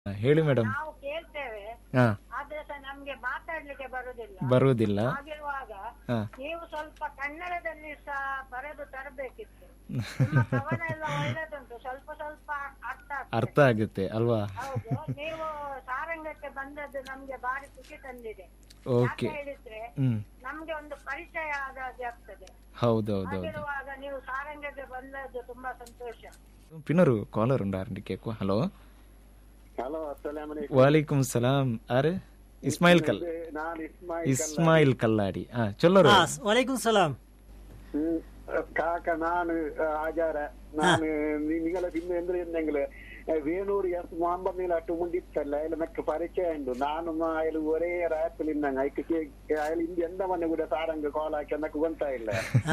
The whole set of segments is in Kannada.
ಹೇಳಿ ಮೇಡಮ್ ನಾವು ಕೇಳ್ತೇವೆ ಹಾ ಆದ್ರೆ ಸಹ ನಮ್ಗೆ ಮಾತಾಡ್ಲಿಕ್ಕೆ ಬರುದಿಲ್ಲ ಬರುವುದಿಲ್ಲ ಹಾಗಿರುವಾಗ ಹಾ ನೀವು ಸ್ವಲ್ಪ ಕನ್ನಡದಲ್ಲಿ ಸಹ ಬರೆದು ತರಬೇಕಿತ್ತು ನಿಮ್ಮ ಕವನ ಎಲ್ಲ ಒಳ್ಳೆದುಂಟು ಸ್ವಲ್ಪ ಸ್ವಲ್ಪ ಅರ್ಥ ಆಗ್ತದೆ. ಅರ್ಥ ಆಗುತ್ತೆ ಅಲ್ವಾ ಹೌದು ನೀವು ಸಾರಂಗಕ್ಕೆ ಬಂದದ್ದು ನಮ್ಗೆ ಭಾರಿ ಖುಷಿ ತಂದಿದೆ ಓಕೆ ಯಾಕೆ ಹೇಳಿದ್ರೆ ಹ್ಮ್ ನಮ್ಗೆ ಒಂದು ಪರಿಚಯ ಆದ ಹಾಗೆ ಆಗ್ತದೆ ಹೌದೌದು ಹಾಗಿರುವಾಗ ನೀವು ಸಾರಂಗಕ್ಕೆ ಬಂದದ್ದು ತುಂಬಾ ಸಂತೋಷ പിന്നൊരു കോളർ ഉണ്ടായിരുന്നു കേക്കോ ഹലോ ಹಲೋ ಅಸ್ಸಲಾಮ್ ವಾಲೇಕುಮ್ ಸಲಾಂ ಆರೆ ಇಸ್ಮಾಯಿಲ್ ಕಲ್ ನಾನು ಇಸ್ಮಾಯಿಲ್ ಇಸ್ಮಾಯಿಲ್ ಕಲ್ಲಾಡಿ ಹಾ ಚೊಲ್ಲರು ആ വലൈക്കും സലാം ಹ್ಮ್. ಕಾಕ ನಾನು ಆಚಾರ ನಾನು ನಿ- ನಿങ്ങളെ പിന്നെ എന്ത് എന്തെങ്കില് വേണൂർ എസ് മുഹമ്മദ് നീല അട്ടുമുണ്ടിത്തല്ല അതിൽ മെക്ക് പരിചയം ഉണ്ട് നാനും അതിൽ ഒരേ റാപ്പിൽ ഇന്നങ്ങ അതിൽ ഇന്ത്യ എന്താ മന്നെ കൂടെ സാരംഗ് കോളാക്കി എന്നൊക്കെ ಗೊತ್ತಾಯಿಲ್ಲ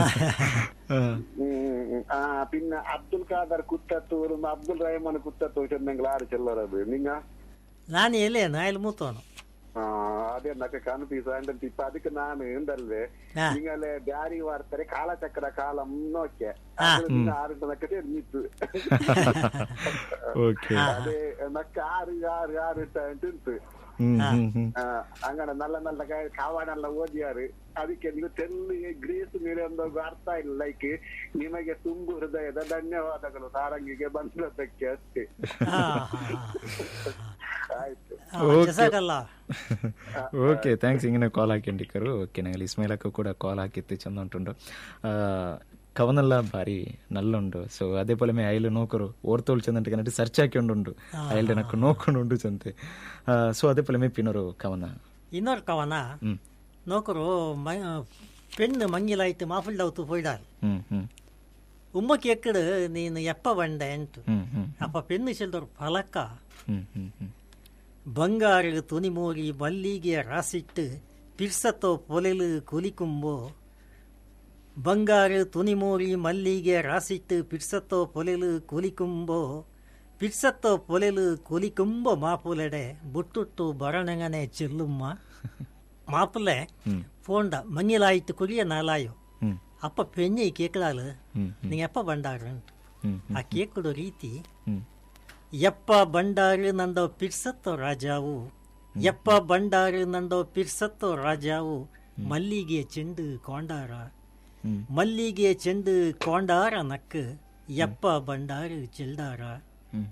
ಹ್ಮ್ ಆ പിന്നെ അബ്ദുൽ ഖാദർ കുത്തത്തൂരും അബ്ദുൽ റഹ്മാൻ കുത്തത്തൂർ എന്തെങ്കിലും ആര് ചെല്ലറത് നിങ്ങ ನಾನು ಎಲ್ಲಿಯನು ಅಯಲ್ಲಿ ಮೂತವನು ആ അതെന്നൊക്കെ കൺഫ്യൂസ് ആയിട്ട് ഇപ്പൊ അതൊക്കെ ನಾನು എന്തല്ലേ ആ. നിങ്ങളെ ബ്യാരി വാർത്തരെ കാലചക്ര കാലം നോക്കിയ ആ. ആറിട്ടതൊക്കെ തെരഞ്ഞിട്ട് ಓಕೆ അത് എന്നൊക്കെ ആറ് ആറ് ആറ് ഇട്ടിട്ട് ಹ್ಮ್ ಹ್ಮ್ ಹ್ಮ್ അങ്ങനെ നല്ല നല്ല ക- ಕಾವಾಡೆಲ್ಲ ಓದಿಯಾರು ಅದಕ್ಕೆ ನೀವು ತೆಲ್ಲು ಗ್ರೀಸ್ ಮೇಲೆ ಒಂದು ಅರ್ಥ ಇಲ್ಲ ಲೈಕ್ ನಿಮಗೆ ತುಂಬು ಹೃದಯದ ಧನ್ಯವಾದಗಳು ಸಾರಂಗಿಗೆ ಬಂದದ್ದಕ್ಕೆ ಅಷ್ಟೇ ಆಯ್ತು ಜಸಾಕಲ್ಲ ಓಕೆ ಥ್ಯಾಂಕ್ಸ್ ഇങ്ങനെ ಕಾಲ್ ಹಾಕೊಂಡಿಕ್ಕರು ಓಕೆ ನಂಗೆ ಇಸ್ಮಾಯಿಲಕ್ಕೂ ಕೂಡ ಕಾಲ್ ಹಾಕಿತ್ತು ಚಂದ ಉಂಟುಂಡು ಆ, ಕವನೆಲ್ಲ ಭಾರಿ ನಲ್ಲುಂಡು ಸೊ അതേപോലെ മേ അയൽ നോക്കറു ഓർത്തോൾ ചെന്നിട്ട് കണ്ടിട്ട് സെർച്ച് ആക്കിക്കൊണ്ടുണ്ട് അയലിന്റെ നക്ക് നോക്കൊണ്ടുണ്ട് ചന്ತೆ ಸೊ അതേപോലെ മേ പിന്നൊരു ಕವನ ಇನ್ನೊರು ಕವನ ಹ್ಮ್ ನೋಕರು ಮ- ಪೆಣ್ಣು ಮಂಗಿಲಾಯ್ತು ಮಾಫುಲ್ಡೌತು ಪೋಯ್ಡಾಲ್ ಹ್ಮ್ ಹ್ಮ್ ಉಮ್ಮಕ್ಕೆ ಎಕ್ಕಡು ನೀನು ಎಪ್ಪ ಬಂಡ ಎಂಟು ಹ್ಮ್ ಹ್ಮ್ ಅಪ್ಪ ಪೆಣ್ಣು ಚೆಲ್ದವ್ರು ಫಲಕ ಹ್ಮ್ ಹ್ಮ್ ಹ್ಮ್ ಬಂಗಾರ ತುನಿಮೋರಿ ಮಲ್ಲಿಗೆ ರಾಸಿಟ್ಟು ಪಿರ್ಸತ್ತೋ ಪೊಲೆಲು ಕುಲಿಕುಂಬೋ ಬಂಗಾರ ತುನಿಮೋರಿ ಮಲ್ಲಿಗೆ ರಾಸಿಟ್ಟು ಪಿರ್ಸತ್ತೋ ಪೊಲೆಲು ಕುಲಿಕುಂಬೋ ಪಿರ್ಸತ್ತೋ ಪೊಲೆಲು ಕುಲಿಕುಂಬೋ ಮಾಪುಲೆಡೆ ಬುಟ್ಟುಟ್ಟು ಬರಣಂಗನೆ ಚೆಲ್ಲುಮ್ಮ ಮಾಪುಲೆ ಹ್ಮ್ போண்டா மங்கிலாயிட்டு குளிய நாளாயோ ಹ್ಮ್ அப்ப பெண்ணை கேட்கலாலு ಹ್ಮ್ நீங்க எப்ப பண்டாருன்ட்டு ಹ್ಮ್ ಆ ಕೇಕುಡು ರೀತಿ ಹ್ಮ್ ಎಪ್ಪ ಬಂಡಾರು ನಂದೋ ಪಿರ್ಸತ್ತೋ ರಾಜಾವು ಎಪ್ಪ ಬಂಡಾರು ನಂದೋ ಪಿರ್ಸತ್ತೋ ರಾಜಾವು ಮಲ್ಲಿಗೆ ಚೆಂಡು ಕೊಂಡಾರ ಹ್ಮ್ ಮಲ್ಲಿಗೆ ಚೆಂಡು ಕೊಂಡಾರ ನಕ್ಕು ಎಪ್ಪ ಬಂಡಾರು ಚೆಲ್ದಾರ ಹ್ಮ್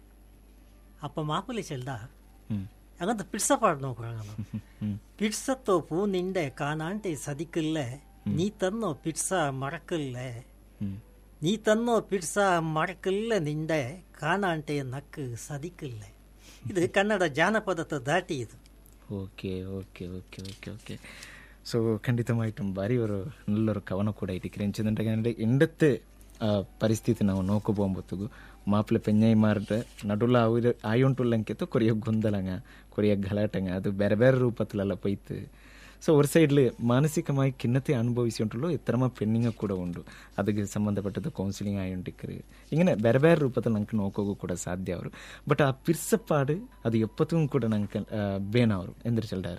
ಅಪ್ಪ ಮಾಪುಲಿ ಚೆಲ್ದ ಹ್ಮ್ അങ്ങനത്തെ പിർസ പാട് നോക്കുകയാണ് ಹ್ಮ್ പിർസത്തോ പൂ നിന്റെ കാണാണ്ടെ സതിക്കില്ലേ നീ തന്നോ പിർസ മറക്കില്ലേ ಹ್ಮ್ ನೀ ತನ್ನೋ ಪಿಡ್ಸ ಮಡಕಿಲ್ಲ ನಿಂಡೆ ಕಾಣಾಂಟೆ ನಕ್ಕು ಸದಿಕಿಲ್ಲ ಇದು ಕನ್ನಡ ಜಾನಪದದ ದಾಟಿ ಇದು okay okay okay okay okay so ಖಂಡಿತമായിട്ടും ಭಾರಿ ഒരു നല്ലൊരു കവന ಕೂಡ ಐತಿ ಕ್ರೆಂಚಿದಂటే ಇಂಡತ್ತೆ ಆ, ಪರಿಸ್ಥಿತಿ ನಾವು ನೋಕು പോകുമ്പോഴത്തേക്ക് ಮಾಪ್ಲೆ ಪೆഞ്ഞൈമാരുടെ ನಡುಲ ಅವ್ರ ಆಯುಂಟುಲ್ಲಂಕಿತ್ತು ಕೊರಿಯ ಗೊಂದಲಂಗ ಕೊರಿಯ ಗಲಾಟಂಗ ಅದು ಬೇರೆ ಬೇರೆ ರೂಪത്തിലല്ല പോയിട്ട് ಸೊ ഒരു സൈഡിൽ മാനസികമായി ഖിന്നത്തെ അനുഭവിച്ചിട്ടുള്ളൂ ഇത്രമ പെണ്ണിങ്ങ കൂടെ ഉണ്ട് ಅದಕ್ಕೆ ಸಂಬಂಧಪಟ್ಟದ್ದು ಕೌನ್ಸಿಲಿಂಗ್ ಆಯುಂಟಿಕ್ಕರು ഇങ്ങനെ ಬೇರೆ ಬೇರೆ ರೂಪത്തിൽ നമുക്ക് നോക്കുക ಕೂಡ ಸಾಧ್ಯ ಅವರು ಬಟ್ ಆ ಪಿರ್ಸಪ್ಪಾಡು ಅದು ಎಪ್ಪತ್ತೂ ಕೂಡ ನಂಗೆ ಬೇನವರು ಎಂದ್ರೆ ಚಲ್ದಾರೆ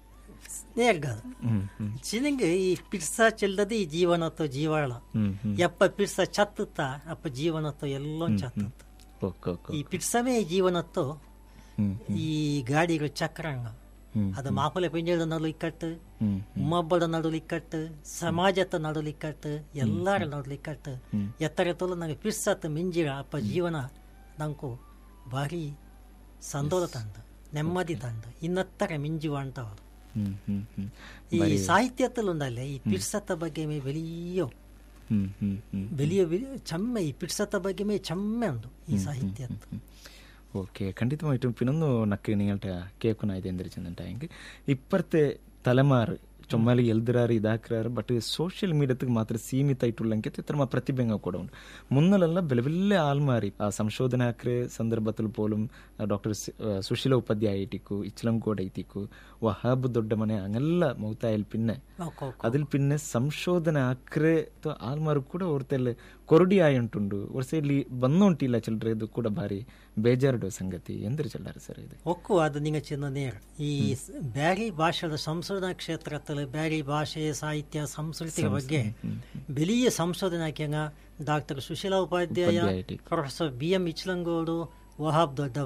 ನೇರ್ಗದು ಹ್ಮ್ ಹ್ಮ್ ಚಿನಿಂಗ್ ಈ ಪಿರ್ಸ ಚೆಲ್ಲದೆ ಈ ಜೀವನತ್ತೋ ಜೀವಾಳ ಹ್ಮ್ ಹ್ಮ್ ಎಪ್ಪ ಪಿರ್ಸ ಚತ್ತುತ್ತ ಅಪ್ಪ ಜೀವನತ್ತೋ ಎಲ್ಲೋ ಚತ್ತುತ್ತ ಓಕೆ ಓಕೆ ಈ ಪಿರ್ಸಮೇ ಜೀವನತ್ತೋ ಹ್ಮ್ ಈ ಗಾಡಿಗಳು ಚಕ್ರಂಗ ಹ್ಮ್ ಅದು ಮಾಪಲೆ ಪೆಂಜದ ನಡು ಇಕ್ಕಟ್ಟು ಹ್ಮ್ ಉಮ್ಮಬ್ಬದ ನಡುಲಿ ಇಕ್ಕಟ್ಟು ಸಮಾಜದ ನಡುಲಿ ಇಕ್ಕಟ್ಟು ಎಲ್ಲರ ನಡುಲಿ ಇಕ್ಕಟ್ಟು ಹ್ಮ್. ಎತ್ತರ ತೊಲು ನಂಗೆ ಪಿರ್ಸತ್ ಮಿಂಜಿರ ಅಪ್ಪ ಜೀವನ ನಂಕು ಭಾರಿ ಸಂತೋಷ ತಂದ ನೆಮ್ಮದಿ ತಂದ ಇನ್ನತ್ತರ ಮಿಂಜುವ ಅಂತವರು ಹ್ಮ್ ಹ್ಮ್ ಹ್ಮ್ ಈ ಸಾಹಿತ್ಯದಲ್ಲುಂಡಲ್ಲೇ ಈ ಪಿರ್ಸತ್ತ ಬಗ್ಗೆ ಮೇ ಬೆಲಿಯೋ ಹ್ಮ್ ಹ್ಮ್ ಹ್ಮ್ ಬೆಲಿಯ ಚಮ್ಮೆ ಈ ಪಿರ್ಸತ್ತ ಬಗ್ಗೆ ಮೇ ಚಮ್ಮೆ ಉಂಟು ಈ ಸಾಹಿತ್ಯ ഓക്കെ ಖಂಡಿತമായിട്ടും പിന്നൊന്നു നക്ക് നിങ്ങളുടെ കേൾക്കുന്ന ഇത് എന്തിരിച്ചെന്നുണ്ടെങ്കിൽ ഇപ്പുറത്തെ തലമാറ് ചുമ്മാല് എൽദിറാറ് ഇതാക്കിറാറ് ബಟ್ ಸೋಷಿಯಲ್ ಮೀಡಿಯಾಕ್ಕೆ ಮಾತ್ರ ಸೀಮಿತ ಇಟ್ಟುಳ್ಳಂಗೆ ಇತರ ಪ್ರತಿಭೆಂಗ ಕೂಡ ಉಂಟು ಮುನ್ನಲೆಲ್ಲ ಬೆಲೆ ಬೆಲೆ ಆಲ್ಮಾರಿ ಆ ಸಂಶೋಧನಾಕ್ರೆ ಸಂದರ್ಭದಲ್ಲಿ പോലും ಡಾಕ್ಟರ್ ಸುಶೀಲ ಉಪಾಧ್ಯಾಯ ಐಟಿಕ್ಕು ಇಚ್ಲಂಕೋಡ್ ಐತಿಕ್ಕು ವಹಾಬ್ ದೊಡ್ಡ ಮನೆ ಹಂಗೆಲ್ಲ ಮೌತಾಯಲ್ ಪಿನ್ನೆ അതിൽ പിന്നെ സംശോധന ആക്രെ ആൽമാർ കൂടെ ഓർത്തല്ല ಕೊರಡಿ ಆಯುಂಟುಂಡು ഒരു ಸೈಡ್ಲಿ ಬಂದೊಂಟಿಲ್ಲ ಚಿಲ್ಡ್ರೆ ಇದು ಕೂಡ ಭಾರಿ ಬೇಜಾರುಡು ಸಂಗತಿ ಎಂದ್ರೆ ಚೆಲ್ಲಾರ ಸರ್ ಇದು ಒಕ್ಕು ಅದು ನಿಂಗ ಚಿನ್ನ ನೇರ ಈ ಸ್- ಬ್ಯಾರಿ ಭಾಷೆದ ಸಂಶೋಧನಾ ಕ್ಷೇತ್ರದಲ್ಲಿ ಬ್ಯಾರಿ ಭಾಷೆ ಸಾಹಿತ್ಯ ಸಂಸ್ಕೃತಿಯ ಬಗ್ಗೆ ಬೆಲಿಯ ಸಂಶೋಧನೆ ಹಾಕ್ಯಂಗ ಡಾಕ್ಟರ್ ಸುಶೀಲಾ ಉಪಾಧ್ಯಾಯ ಉಪಾಧ್ಯಾಯ ಟಿ. Professor B M Ichlangod Wahab ದೊಡ್ಡವನೆ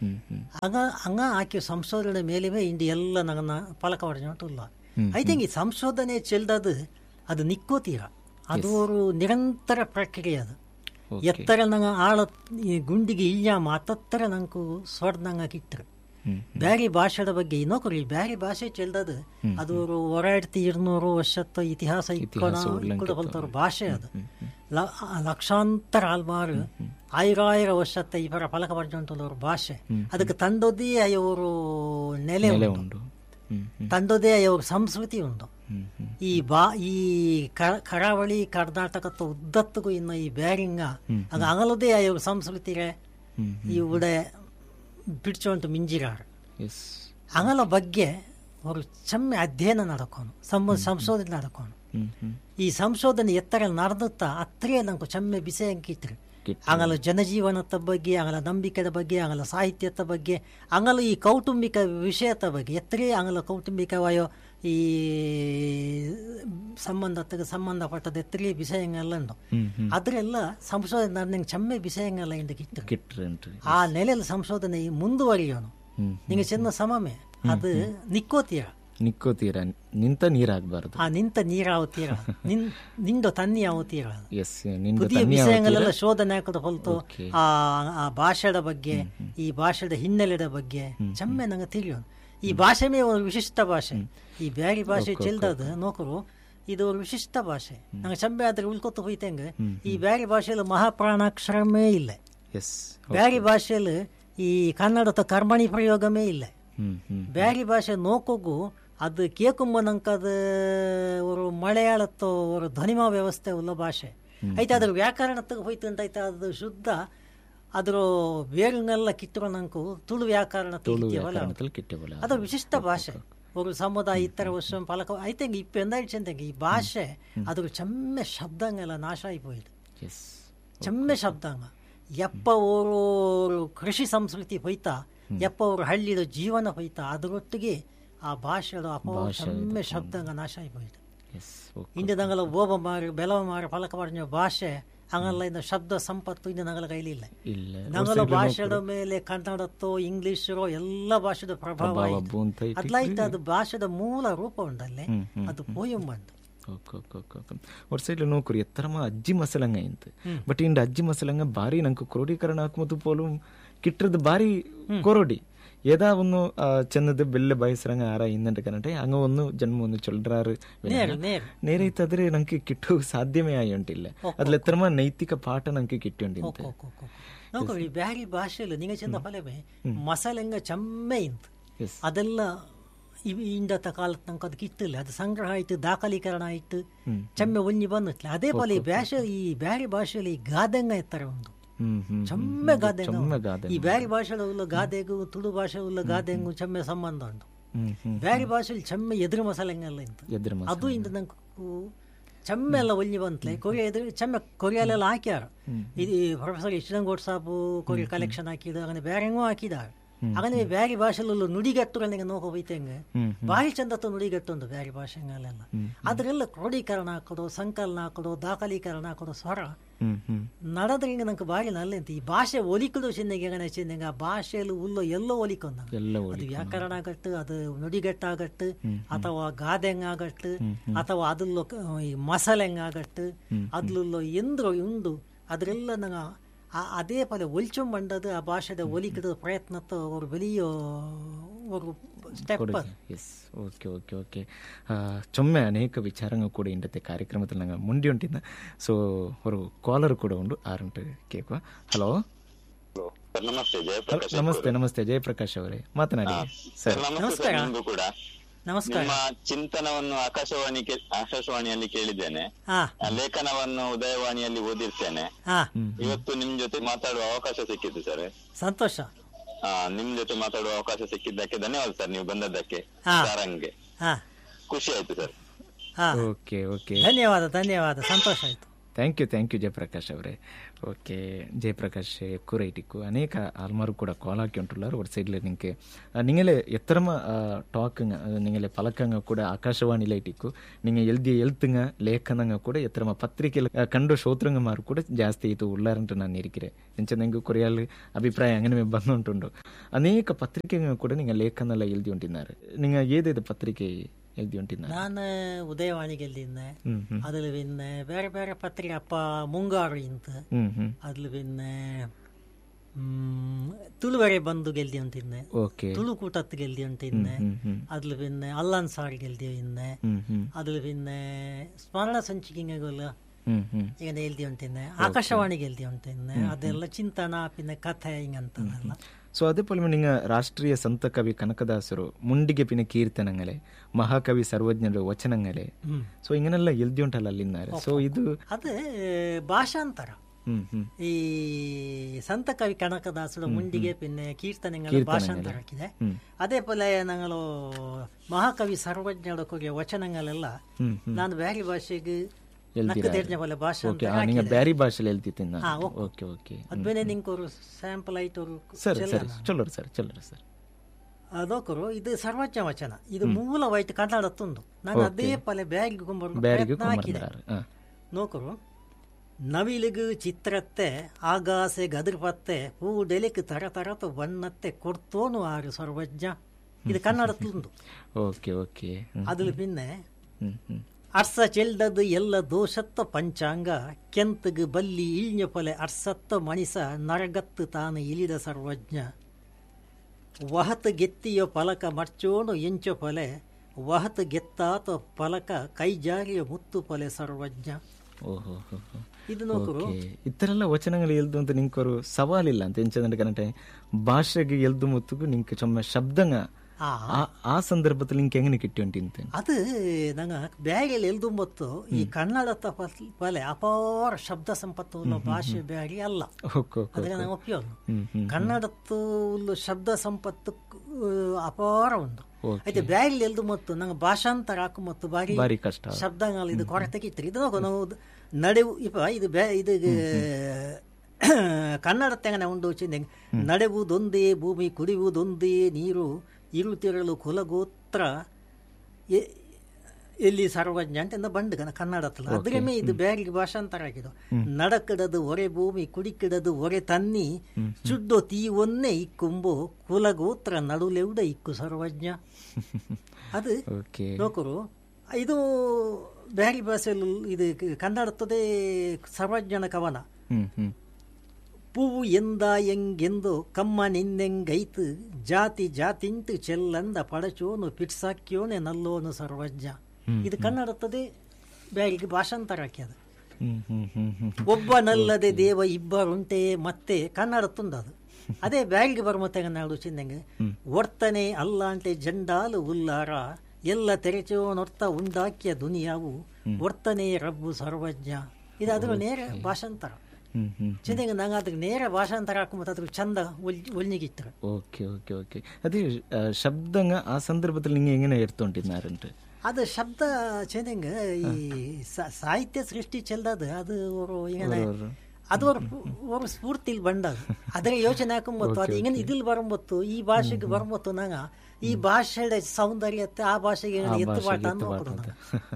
ಹ್ಮ್ ಹ್ಮ್ ಹಂಗ ಹಂಗ ಆಕೆ ಸಂಶೋಧನೆ ಮೇಲೆವೇ ಇಂಡಿ ಎಲ್ಲ ನನ್ನ ಪಲಕ ಹೊಡೆಜೋಟುಲ್ಲ ಐ ಥಿಂಕ್ ಈ ಸಂಶೋಧನೆ ಚೆಲ್ದದು ಅದು ನಿಕ್ಕೋತೀರ ಅದು ಒಂದು ನಿರಂತರ ಪ್ರಕ್ರಿಯೆ ಅದು ಎತ್ತರ ನಂಗೆ ಆಳ ಈ ಗುಂಡಿಗೆ ಇಳ್ಯಾಮ ಹತ್ತತ್ತರ ನಂಗೆ ಸ್ವರ್ದಂಗ ಕಿಟ್ಟರು ಹ್ಮ್ ಬ್ಯಾರಿ ಭಾಷೆದ ಬಗ್ಗೆ ಇನ್ನೊಕರಿ ಬ್ಯಾರಿ ಭಾಷೆ ಚೆಲ್ದದು ಅದು ஒரு ஒராயிரத்தி இருநூறு ವರ್ಷದ ಇತಿಹಾಸ ಇಟ್ಕೊಂಡು ಬಂತವ್ರ ಭಾಷೆ ಅದು ಲ- ಲಕ್ಷಾಂತರ ಆಲ್ಮಾರು ಆಯಿರಾಯಿರ ವರ್ಷದ ಇವರ ಫಲಕ ಬರ್ಜೊಂಟದವ್ರ ಭಾಷೆ ಅದಕ್ಕೆ ತಂದೊದೇ ಅವರು ನೆಲೆ ನೆಲೆ ಉಂಟು ಉಂಡು ಹ್ಮ್ ಹ್ಮ್ ತಂದೊದೇ ಅವ್ರ ಸಂಸ್ಕೃತಿ ಉಂಟು ಹ್ಮ್ ಹ್ಮ್ ಈ ಬಾ ಈ ಕ- ಕರಾವಳಿ ಕರ್ನಾಟಕದ ಉದ್ದತ್ತಿಗೂ ಇನ್ನು ಈ ಬ್ಯಾರಿಂಗ ಅದು ಅಗಲದೇ ಅವ್ರ ಸಂಸ್ಕೃತಿಗೆ ಹ್ಮ್ ഇവിടെ പിടിച്ചോണ്ട് മിഞ്ചിരാറ് ಎಸ್ അങ്ങനെ ಬಗ್ಗೆ ഒരു ചെമ്മ അധ്യയനം നടക്കുന്നു സംബ ಸಂಶೋಧನೆ നടക്കുന്നു ಹ್ಮ್ ಹ್ಮ್ ಈ ಸಂಶೋಧನೆ ಎತ್ತರ ನಡೆದುತ್ತಾ ಅത്രೇ ನಂಗೆ ಚೆಮ್ಮೆ ಬಿಸಿ ಅಂಕಿತ್ರಿ ಕಿಟ್ರಿ. ಅಂಗಲ ಜನಜೀವನದ ಬಗ್ಗೆ ಅಂಗಲ ನಂಬಿಕೆದ ಬಗ್ಗೆ ಅಂಗಲ ಸಾಹಿತ್ಯದ ಬಗ್ಗೆ ಅಂಗಲ ಈ ಕೌಟುಂಬಿಕ ವಿಷಯದ ಬಗ್ಗೆ ಎತ್ತರೇ ಅಂಗಲ ಕೌಟುಂಬಿಕವಾಯೋ ಈ ಸಂಬಂಧಕ್ಕೆ ಸಂಬಂಧಪಟ್ಟದ ಎತ್ತರೇ ವಿಷಯಗಳೆಲ್ಲ ಉಂಟು ಹ್ಮ್ ಹ್ಮ್ ಅದರೆಲ್ಲ ಸಂಶೋಧನೆ ನಡೆದಂಗೆ ಚೆಮ್ಮೆ ವಿಷಯಗಳೆಲ್ಲ ಇಂದಕ್ಕಿತ್ತು ಕಿಟ್ರಿ ಆ ನೆಲೆಯಲ್ಲಿ ಸಂಶೋಧನೆ ಮುಂದುವರಿಯೋನು ಹ್ಮ್ ನಿಂಗೆ ಚೆನ್ನ ಸಮಮೆ ಅದು ನಿಕ್ಕೋತೀರ ನಿಕ್ಕೋತೀರ ನಿಂತ ನೀರಾಗಬಾರ್ದು ಆ ನಿಂತ ನೀರಾವತೀರ ನಿನ್ ನಿಂದು ತನ್ನಿ ಆವತೀರ ಎಸ್ ನಿಂದ ಪುದಿಯ ತನ್ನಿ ವಿಷಯಗಳೆಲ್ಲ ಶೋಧನೆ ಹಾಕೋದು ಹೊಲ್ತು Okay. ಆ ಆ ಭಾಷೆದ ಬಗ್ಗೆ ಈ ಭಾಷೆದ ಹಿನ್ನೆಲೆದ ಬಗ್ಗೆ ಚೆಮ್ಮೆ ನಂಗೆ ತಿಳಿಯೋನು ಈ ಭಾಷೆ ಮೇ ಒಂದು ವಿಶಿಷ್ಟ ಭಾಷೆ ಈ ಬ್ಯಾರಿ ಭಾಷೆ ಚೆಲ್ದದ ನೋಕರು ಇದು ಒಂದು ವಿಶಿಷ್ಟ ಭಾಷೆ ನಂಗೆ ಚೆಮ್ಮೆ ಆದ್ರೆ ಉಳ್ಕೊತ ಹೋಯ್ತಂಗೆ ಈ ಬ್ಯಾರಿ ಭಾಷೆಯಲ್ಲಿ ಮಹಾಪ್ರಾಣಾಕ್ಷರಮೇ ಇಲ್ಲ ಎಸ್ ಬ್ಯಾರಿ ಭಾಷೆಯಲ್ಲಿ ಈ ಕನ್ನಡದ ಕರ್ಮಣಿ ಪ್ರಯೋಗಮೇ ಇಲ್ಲ ಹ್ಮ್ ಹ್ಮ್ ಬ್ಯಾರಿ ಭಾಷೆ ನೋಕೋಗು ಅದು ಕೇಕುಂಬನಂಕದ ஒரு ಮಲಯಾಳತ್ತು ஒரு ಧ್ವನಿಮಾ ವ್ಯವಸ್ಥೆ ಉಳ್ಳ ಭಾಷೆ ಐತೆ ಅದ್ರ ವ್ಯಾಕರಣಕ್ಕೆ ಹೋಯ್ತು ಅಂತ ಐತೆ ಅದು ಶುದ್ಧ ಅದ್ರ ಬೇರುನೆಲ್ಲ ಕಿತ್ತುಕೊಂಡಂಕು ತುಳು ವ್ಯಾಕರಣ ತೆಗಿತೀವಲ್ಲ ಕಾರಣದಲ್ಲಿ ಕಿಟ್ಟೆವಲ್ಲ ಅದು ವಿಶಿಷ್ಟ ಭಾಷೆ ஒரு ಸಮುದಾಯ ಇತರ ವರ್ಷ ಪಲಕ ಐತೆ ಇಪ್ಪ ಎಂದಾಯ್ತು ಈ ಭಾಷೆ ಅದ್ರ ಚೆಮ್ಮೆ ಶಬ್ದಂಗೆಲ್ಲ ನಾಶ ಆಯ್ಪೋಯ್ತು ಎಸ್ ಚೆಮ್ಮೆ ಶಬ್ದಾಂಗ ಎಪ್ಪ ಓರು ಕೃಷಿ ಸಂಸ್ಕೃತಿ ಹೋಯ್ತಾ ಎಪ್ಪ ಅವರು ಹಳ್ಳಿದ ಜೀವನ ಹೋಯ್ತಾ ಅದರೊಟ್ಟಿಗೆ ಆ ಭಾಷೆದ ಅಪ ಚೆಮ್ಮೆ ಶಬ್ದಾಂಗ ನಾಶ ಆಯ್ಪೋಯ್ತು ಎಸ್ ಓಕೆ ಇಂದು ನಂಗಲ ಓಬ ಮಾರಿ ಬೆಲವ ಮಾರಿ ಫಲಕ ಮಾಡಿದ ಭಾಷೆ ಅಂಗಲ್ಲ ಇಂದ ಶಬ್ದ ಸಂಪತ್ತು ಇಂದು ನಂಗಲ ಕೈಲಿ ಇಲ್ಲ ಇಲ್ಲ ನಂಗಲ ಭಾಷೆದ ಮೇಲೆ ಕನ್ನಡತ್ತೋ ಇಂಗ್ಲಿಷರೋ ಎಲ್ಲ ಭಾಷೆದ ಪ್ರಭಾವ ಪ್ರಭಾವ ಆಯ್ತು. ಬೂಂತ ಇಟ್ಟು ಅದ್ಲಾಯ್ತು ಅದು ಭಾಷೆದ ಮೂಲ ರೂಪ ಉಂಡಲ್ಲೇ ಹ್ಮ್, ಹ್ಮ್, ಅದು ಪೋಯಂ ಬಂತು ಓಕೆ ಓಕೆ ಓಕೆ ಓಕೆ ஒரு சைடில் நோக்குறி எத்தரமா அஜ்ஜி மசலங்க ಇಂತ ಬಟ್ ಇಂದ ಅಜ್ಜಿ ಮಸಲಂಗ ಬಾರಿ ನಂಗೆ ಕ್ರೋಢೀಕರಣ ಹಾಕುಮದು ಪೋಲು ಕಿಟ್ರದ್ದು ಬಾರಿ ಕೊರೋಡಿ ಏದಾ ಒಂದು ಆ, ಚೆನ್ನದ ಬೆಲ್ಲ ಬಯಸ್ರಂಗ ಆರ ಇಂದಂಟ ಕನಟೆ ಹಂಗ ಒಂದು ಜನ್ಮ ಒಂದು ಚೊಲ್ರಾರು ನೇರು ನೇರು ನೇರೈತಾದ್ರೆ ನಂಗೆ ಕಿಟ್ಟು ಸಾಧ್ಯವೇ ಆಯುಂಟಿಲ್ಲ ಅದ್ಲ ಎತ್ತರಮ ನೈತಿಕ ಪಾಠ ನಂಗೆ ಕಿಟ್ಟುಂಡಿಂತ ನೋಡು ಈ ಬ್ಯಾರಿ ಭಾಷೆಲು ನಿಂಗೆ ಚಂದ ಫಲವೇ ಮಸಾಲೆಂಗ ಚೆಮ್ಮೆ ಇಂತು ಎಸ್ ಅದೆಲ್ಲ ಇವ್ ಇಂಡತ ಕಾಲದ ತನಕ ಅದಕ್ಕೆ ಇತ್ತಿಲ್ಲ ಅದು ಸಂಗ್ರಹ ಆಯ್ತು ದಾಖಲೀಕರಣ ಆಯ್ತು ಚೆಮ್ಮೆ ಒಂಜಿ ಬಂದಿತ್ಲ ಅದೇ ಪೋಲಿ ಈ ಭಾಷೆ ಈ ಬ್ಯಾರಿ ಭಾಷೆಯಲ್ಲಿ ಈ ಗಾದೆಂಗ ಎತ್ತರ ಒಂದು ಹ್ಮ್ ಹ್ಮ್ ಚೆಮ್ಮೆ ಗಾದೆಂಗ ಚೆಮ್ಮೆ ಉಂಟು. ಗಾದೆ ಈ ಬ್ಯಾರಿ ಭಾಷೆದ ಉಳ್ಳ ಗಾದೆಗೂ ತುಳು ಭಾಷೆ ಉಳ್ಳ ಗಾದೆಂಗು ಚೆಮ್ಮೆ ಸಂಬಂಧ ಉಂಟು ಹ್ಮ್ ಹ್ಮ್ ಬ್ಯಾರಿ ಭಾಷೆಯಲ್ಲಿ ಚೆಮ್ಮೆ ಎದುರು ಮಸಾಲೆಂಗೆಲ್ಲ ಇಂತು ಎದ್ರ ಮಸ ಅದು ಇಂದ ನಂಗೆ ಚೆಮ್ಮೆ ಎಲ್ಲ ಒಳ್ಳಿ ಬಂತ್ಲೆ ಕೊರಿಯಾ ಎದುರು ಚೆಮ್ಮೆ ಕೊರಿಯಾಲೆಲ್ಲ ಹಾಕ್ಯಾರ ಇದು ಪ್ರೊಫೆಸರ್ ಇಷ್ಟಂಗೋಡ್ ಸಾಬು ಕೊರಿಯಾ ಕಲೆಕ್ಷನ್ ಹಾಕಿದ അങ്ങനെ ಬೇರೆಂಗೂ ಹಾಕಿದಾರೆ അങ്ങനെ ಬ್ಯಾರಿ ಭಾಷೆಲ್ಲ ನುಡಿಗಟ್ಟುಗಳಿಗೆ ನೋಕೋ ಬೈತಂಗೆ ಹ್ಮ್ ಭಾರಿ ಚಂದತ್ತ ನುಡಿಗಟ್ಟು ಒಂದು ಬ್ಯಾರಿ ಭಾಷೆಗಳೆಲ್ಲ ಅದರೆಲ್ಲ ಕ್ರೋಢೀಕರಣ ಹಾಕೋದು ಸಂಕಲನ ಹಾಕೋದು ದಾಖಲೀಕರಣ ಹಾಕೋದು ಸ್ವರ ಹ್ಮ್ ಹ್ಮ್ ನಡೆದ್ರಿಂದ ನಂಗೆ ಭಾರಿ ನಲ್ಲಂತ ಈ ಭಾಷೆ ಒಲಿಕುದು ಚಿನ್ನಗೆ ಗಣ ಚಿನ್ನಗೆ ಆ ಭಾಷೆಯಲ್ಲಿ ಉಲ್ಲೋ ಎಲ್ಲೋ ಒಲಿಕೊಂಡ ಎಲ್ಲ ಅದು ಓಡಿ ವ್ಯಾಕರಣ ಆಗಟ್ಟು ಅದು ನುಡಿಗಟ್ಟಾಗಟ್ಟು ಅಥವಾ ಗಾದೆಂಗ್ ಆಗಟ್ಟು ಅಥವಾ ಅದುಲ್ಲೋ ಕ- ಈ ಮಸಾಲೆಂಗ್ ಆಗಟ್ಟು ಅದ್ಲುಲ್ಲೋ ಎಂದ್ರು ಉಂಡು ಅದರೆಲ್ಲ ನಂಗೆ ಆ- അതേ പോലെ ഒളിച്ചും പണ്ടത് ആ ഭാഷയുടെ ഒലിക്കത് പ്രയത്നത്തെ ഒരു വലിയ ഒരു step yes okay okay okay ಚೊಮ್ಮೆ ಅನೇಕ ವಿಚಾರಂಗ ಕೂಡ ಇಂಡತೆ ಕಾರ್ಯಕ್ರಮದಲ್ಲಿ ನಂಗೆ ಮುಂಡಿ ಉಂಟಿದ್ದ ಸೊ ಅವರು ಕಾಲರ್ ಕೂಡ ಉಂಡು ಆರುಂಟು ಕೇಕುವ ಹಲೋ ಸರ್ ನಮಸ್ತೆ ಜಯಪ್ರಕಾಶ್ ನಮಸ್ತೆ ನಮಸ್ತೆ ಜಯಪ್ರಕಾಶ್ ಅವರೇ ಮಾತನಾಡಿ ಸರ್ ಸರ್ ನಮಸ್ತೆ ನಮಸ್ಕಾರ. ಸರ್ ನಿಮ್ಗೂ ಕೂಡ ನಮಸ್ಕಾರ ನಿಮ್ಮ ಚಿಂತನವನ್ನು ಆಕಾಶವಾಣಿ ಕೇ- ಆಕಾಶವಾಣಿಯಲ್ಲಿ ಕೇಳಿದ್ದೇನೆ ಹಾ ಆ ಲೇಖನವನ್ನು ಉದಯವಾಣಿಯಲ್ಲಿ ಓದಿರ್ತೇನೆ ಹಾ ಇವತ್ತು ನಿಮ್ ಜೊತೆ ಮಾತಾಡುವ ಅವಕಾಶ ಸಿಕ್ಕಿತ್ತು ಸರ್ ಸಂತೋಷ ಆ ನಿಮ್ ಜೊತೆ ಮಾತಾಡುವ ಅವಕಾಶ ಸಿಕ್ಕಿದ್ದಕ್ಕೆ ಧನ್ಯವಾದ ಸರ್ ನೀವು ಬಂದದ್ದಕ್ಕೆ ಹಾ. ಸಾರಂಗ್ಗೆ ಹಾ ಖುಷಿ ಆಯ್ತು ಸರ್ ಹಾ ಓಕೆ ಓಕೆ ಧನ್ಯವಾದ ಧನ್ಯವಾದ ಸಂತೋಷ ಆಯ್ತು thank you thank you Jayaprakash ಅವರೇ ಓಕೆ ಜಯಪ್ರಕಾಶ್ ಕುರೈಟಿಕ್ಕು ಅನೇಕ ಆಲ್ಮಾರು ಕೂಡ ಕಾಲ್ ಹಾಕಿ ಉಂಟುಳ್ಳಾರು ஒரு சைடில் நீங்கள் நீங்களே எத்தனை டாக்குங்க நீங்களே பழக்கங்க கூட ஆகாಶವಾಣಿல ಇಟ್ಟಿಕ್ಕು நீங்கள் எழுதிய எழுத்துங்க ಲೇಖನಂಗ ಕೂಡ ಎತ್ತರಮ ಪತ್ರಿಕೆಲ ಕಂಡು ಶ್ರೋತೃಂಗ ಮಾರು ಕೂಡ ಜಾಸ್ತಿ ಇದು ಉಳ್ಳಾರಂಟು ನಾನು ಇರಿಕಿರೆ ಎಂಚ ನಂಗೆ ಕೊರಿಯಾಲ್ ಅಭಿಪ್ರಾಯ അങ്ങനെ ಬಂದುಂಟುಂಡು ಅನೇಕ ಪತ್ರಿಕೆಗಳು ಕೂಡ നിങ്ങൾ ಲೇಖನೆಲ್ಲ ಎಲ್ದಿ ಉಂಟಿದ್ದಾರೆ നിങ്ങൾ ഏതേത് ಪತ್ರಿಕೆ ಎಲ್ದಿ ಉಂಟಿದ್ದಾರೆ ನಾನು ಉದಯವಾಣಿಗೆ ಎಲ್ಲಿದ್ದೆ ಹ್ಮ್ ಹ್ಮ್ അതിൽ പിന്നെ വേറെ വേറെ പത്രിക അപ്പ ಮುಂಗಾರು ಇಂತ ಹ್ಮ್ ಹ್ಮ್ അതിൽ പിന്നെ ತುಳುವರೆ ಬಂದು ಗೆಲ್ದಿ ಅಂತಿದ್ದೆ ಓಕೆ ತುಳು കൂട്ടത്ത് ಗೆಲ್ದಿ ಅಂತಿದ್ದೆ ಹ್ಮ್ ಹ್ಮ್ അതിൽ പിന്നെ അല്ലാൻ സാർ ಗೆಲ್ದಿ ഇന്നെ ಹ್ಮ್ ಹ್ಮ್ അതിൽ പിന്നെ ಸ್ಮರಣ ಸಂಚಿಕೆಗಳು ಹ್ಮ್ ಹ್ಮ್ ಈಗ ಎಲ್ದಿ ಉಂಟಿದ್ದೆ ಆಕಾಶವಾಣಿಗೆ ಎಲ್ದಿ ಉಂಟಿದ್ದೆ ಅದೆಲ್ಲ ಚಿಂತನ പിന്നെ ಕಥೆ ಹಿಂಗಂತದೆಲ್ಲ ಸೊ അതേപോലെ നിങ്ങൾ രാഷ്ട്രീയ ಸಂತ ಕವಿ ಕನಕದಾಸರು ಮುಂಡಿಗೆ ಪಿನ ಕೀರ್ತನങ്ങളെ ಮಹಾಕವಿ ಸರ್ವಜ್ಞರು ವಚನങ്ങളെ ಹ್ಮ್. ಸೊ ಇಂಗನೆಲ್ಲ ಎಲ್ದಿ ಉಂಟಲ್ಲ ಅಲ್ಲಿದ್ದಾರೆ ಸೊ ಇದು ಅದು ಭಾಷಾಂತರ ಹ್ಮ್ ಹ್ಮ್ ಈ ಸಂತ ಕವಿ ಕನಕದಾಸರ ಮುಂಡಿಗೆ പിന്നെ കീർത്തനങ്ങൾ ഭാഷാന്തരാക്കിದೆ ಹ್ಮ್ അതേപോലെ ഞങ്ങൾ മഹാകവി സർവജ്ഞയുടെ കുറെ വചനങ്ങളെಲ್ಲ ಹ್ಮ್ ನಾನು ಬೇರೆ ಭಾಷೆಗೆ ಎಲ್ದಿರಾ? ನಕ್ಕ ತೆರ್ಜ പോലെ ಭಾಷೆ ಓಕೆ നിങ്ങൾ ಬ್ಯಾರಿ ಭಾಷೆಲಿ ಎಲ್ದಿತ್ತಿನ ಹಾ, ಓಕೆ. ಓಕೆ ಓಕೆ ಅದ್ಮೇಲೆ ನಿಂಗೆ ഒരു ಸ್ಯಾಂಪಲ್ ಆಯ್ತು ഒരു ಸರಿ ಸರಿ ಚಲೋರಿ ಸರ್ ಚಲೋರಿ ಸರ್ ಅದೋಕರು ಇದು ಸರ್ವಜ್ಞ ವಚನ ಇದು ಮೂಲವಾಯ್ತು ಕನ್ನಡತ್ತೊಂದು ನಾನು ಅದೇ ಪಲೆ ಬ್ಯಾಗಿಗೆ ಕೊಂಬರ್ದು ಬ್ಯಾರಿಗೂ ಪ್ರಯತ್ನ ಹಾಕಿದೆ ಕುಂಬರ್ದಾರ ಹಾ നോക്കൂ നവിലുക് ചിത്രത്തെ ആകാശെ ഗതിർപത്തെ പൂടെലിക്ക് തര തരത്ത് വണ്ണത്തെ കൊടുത്തോണു ആര് സർവജ്ഞ ഇത് കന്നഡത്തിലുണ്ട് ಓಕೆ ಓಕೆ ಹ್ಮ್ അതിൽ പിന്നെ ಹ್ಮ್ ಹ್ಮ್ ಅರ್ಸ ಚೆಲ್ದದ್ ಎಲ್ಲ ದೋಷತ್ತ ಪಂಚಾಂಗ ಕೆಂತಗ್ ಬಲ್ಲಿ ಇಳ್ഞ്ഞ ಪೊಲೆ ಅರ್ಸತ್ತ ಮಣಿಸ ನರಗತ್ತು ತಾನು ಇಳಿದ ಸರ್ವಜ್ಞ ವಹತ್ ಗೆತ್ತಿಯ ಫಲಕ ಮರ್ಚೋಣು ಎಂಚ ಪೊಲೆ ವಹತ್ ಗೆತ್ತಾತ ಫಲಕ ಕೈಜಾರಿಯ ಮುತ್ತು ಪೊಲೆ ಸರ್ವಜ್ಞ ಓಹೋ ಹೋ ಹೋ ಇದು ನೋಕರು ಓಕೆ ಇತರೆಲ್ಲ ವಚನಗಳು ಎಲ್ದು ಅಂತ ನಿಂಕೊರು ಸವಾಲಿಲ್ಲ ಅಂತ ಎಂಚಂದ್ರೆ ಕನಟೆ ಭಾಷೆಗೆ ಎಲ್ದು ಮುತ್ತುಗು ನಿಂಗೆ ಚೊಮ್ಮೆ ಶಬ್ದಂಗ ಆ ಆ- ಆ ಸಂದರ್ಭದಲ್ಲಿ ನಿಂಗೆ ಹೆಂಗೆ ಕಿಟ್ಟಿ ಉಂಟಿಂತ അത് ನಂಗೆ ಬ್ಯಾಗಿಯಲ್ಲಿ ಎಲ್ದುಂಬತ್ತು ಈ ಕನ್ನಡದ ಪಲೆ ಅಪಾರ ಶಬ್ದ ಸಂಪತ್ತು ಉಳ್ಳ ಭಾಷೆ ಬ್ಯಾಗಿ ಅಲ್ಲ ಓಕೆ ಓಕೆ ಅದಕ್ಕೆ ನಂಗೆ ಉಪಯೋಗ ಹ್ಮ್ ಹ್ಮ್ ಕನ್ನಡತ್ತು ಉಳ್ಳ ಶಬ್ದ ಸಂಪತ್ತು ಅಪಾರ ಉಂಟು ಓಕೆ అయితే ಬ್ಯಾಗಿಲ್ ಎಲ್ದು ಮತ್ತು ನಂಗೆ ಭಾಷಾಂತರ ಹಾಕು ಮತ್ತು ಬಾರಿ ಬಾರಿ ಕಷ್ಟ ಶಬ್ದಗಳು ಇದು ಕೊರತೆ ಕಿತ್ತರಿ ಇದು ನೋಕು ನಾವು ನಡೆವು ಇಪ್ಪ ಇದು ಬ್ಯಾ ಇದು ಕನ್ನಡ ತೆಂಗನೆ ಉಂಡು ಚಿಂದೆ ನಡೆವುದೊಂದೇ ಭೂಮಿ ಕುಡಿಯುವುದೊಂದೇ ನೀರು ಇರುತ್ತಿರಲು ಕುಲಗೋತ್ರ ಎ- ಎಲ್ಲಿ ಸರ್ವಜ್ಞ ಅಂತ ಇಂದ ಬಂಡು ಕನ ಕನ್ನಡತ್ತಲ್ಲ ಅದ್ರಮೇ ಇದು ಬ್ಯಾರಿಗೆ ಭಾಷಾಂತರ ಆಗಿದ್ದು ನಡಕಿಡದು ಒರೆ ಭೂಮಿ ಕುಡಿಕಿಡದು ಒರೆ ತನ್ನಿ ಚುಡ್ಡು ತೀ ಒನ್ನೆ ಇಕ್ಕುಂಬು ಕುಲಗೋತ್ರ ನಡುಲೆವುಡ ಇಕ್ಕು ಸರ್ವಜ್ಞ ಅದು ಓಕೆ ನೋಕರು ಇದು ಬ್ಯಾರಿ ಭಾಷೆಯಲ್ಲಿ ಇದು ಕನ್ನಡತ್ತದೇ ಸರ್ವಜ್ಞನ ಕವನ ಹ್ಮ್ ಹ್ಮ್ ಪೂವು ಎಂದ ಎಂಗೆಂದು ಕಮ್ಮ ನಿನ್ನೆಂಗೈತು ಜಾತಿ ಜಾತಿಂಟು ಚೆಲ್ಲಂದ ಪಡಚೋನು ಪಿಟ್ಸಾಕ್ಯೋನೆ ನಲ್ಲೋನು ಸರ್ವಜ್ಞ ಇದು ಕನ್ನಡತ್ತದೇ ಬ್ಯಾರಿಗೆ ಭಾಷಾಂತರ ಹಾಕ್ಯದ ಹ್ಮ್ ಹ್ಮ್ ಹ್ಮ್ ಹ್ಮ್ ಒಬ್ಬನಲ್ಲದೆ ದೇವ ಇಬ್ಬರುಂಟೆ ಮತ್ತೆ ಕನ್ನಡ ತುಂದದು ಅದೇ ಬ್ಯಾರಿಗೆ ಬರ್ಮತ್ತೆ ಕನ್ನಡ ಚಿಂದಂಗೆ ಒರ್ತನೆ ಅಲ್ಲಾಂಟೆ ಜಂಡಾಲು ಉಲ್ಲಾರ ಎಲ್ಲ ತೆರೆಚೋನೊರ್ತ ಉಂಡಾಕ್ಯ ದುನಿಯಾವು ಒರ್ತನೆ ರಬ್ಬು ಸರ್ವಜ್ಞ ಇದು ಅದ್ರ ನೇರ ಭಾಷಾಂತರ ಹ್ಮ್ ಹ್ಮ್ ಚಿಂದಂಗೆ ನಂಗೆ ಅದಕ್ಕೆ ನೇರ ಭಾಷಾಂತರ ಹಾಕೊಂಬತ್ತು ಅದ್ರ ಚಂದ ಒಳ್ಳಿಗಿತ್ತು ಓಕೆ ಓಕೆ ಓಕೆ ಅದೇ ಆ, ಶಬ್ದಂಗ ಆ ಸಂದರ್ಭದಲ್ಲಿ ನಿಂಗೆ ಹೆಂಗೆ ಎಡ್ತೊಂಟಿದ್ದಾರಂಟು ಅದು ಶಬ್ದ ಚೆಂದಂಗ ಈ ಸಾ- ಸಾಹಿತ್ಯ ಸೃಷ್ಟಿ ಚೆಲ್ದದು ಅದು ஒரு இങ്ങനെ ಅದು ஒரு ஒரு ಸ್ಫೂರ್ತಿಲ್ ಬಂಡದು ಅದರ ಯೋಚನೆ ಹಾಕೊಂಬತ್ತು ಅದು ಹಿಂಗೆ ಇದಿಲ್ ಬರಂಬತ್ತು ಈ ಭಾಷೆಗೆ ಬರಂಬತ್ತು ನಂಗ ಈ ಭಾಷೆಯ ಸೌಂದರ್ಯತೆ ಆ ಭಾಷೆಗೆ ಎತ್ತು ಪಾಠ ಅಂತ ನೋಡ್ಕೊಡು ನಂಗೆ.